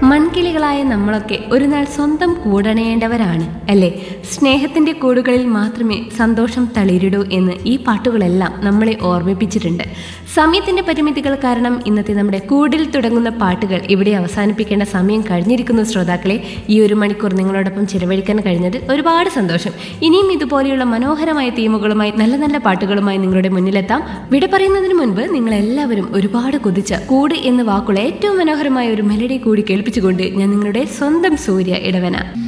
മൺകിളികളായ നമ്മളൊക്കെ ഒരു നാൾ സ്വന്തം കൂടണേണ്ടവരാണ് അല്ലേ സ്നേഹത്തിന്റെ കൂടുകളിൽ മാത്രമേ സന്തോഷം തളിരിടൂ എന്ന് ഈ പാട്ടുകളെല്ലാം നമ്മളെ ഓർമ്മിപ്പിച്ചിട്ടുണ്ട് സമയത്തിന്റെ പരിമിതികൾ കാരണം ഇന്നത്തെ നമ്മുടെ കൂടിൽ തുടങ്ങുന്ന പാട്ടുകൾ ഇവിടെ അവസാനിപ്പിക്കേണ്ട സമയം കഴിഞ്ഞിരിക്കുന്നു ശ്രോതാക്കളെ ഈ ഒരു മണിക്കൂർ നിങ്ങളോടൊപ്പം ചിലവഴിക്കാൻ കഴിഞ്ഞതിൽ ഒരുപാട് സന്തോഷം ഇനിയും ഇതുപോലെയുള്ള മനോഹരമായ തീമുകളുമായി നല്ല നല്ല പാട്ടുകളുമായി നിങ്ങളുടെ മുന്നിലെത്താം വിട പറയുന്നതിന് മുൻപ് നിങ്ങൾ എല്ലാവരും ഒരുപാട് കൊതിച്ച കൂട് എന്ന വാക്കുള്ള ഏറ്റവും മനോഹരമായ ഒരു മെലഡി കൂടി കേൾപ്പിച്ചുകൊണ്ട് ഞാൻ നിങ്ങളുടെ സ്വന്തം സൂര്യ ഇടവന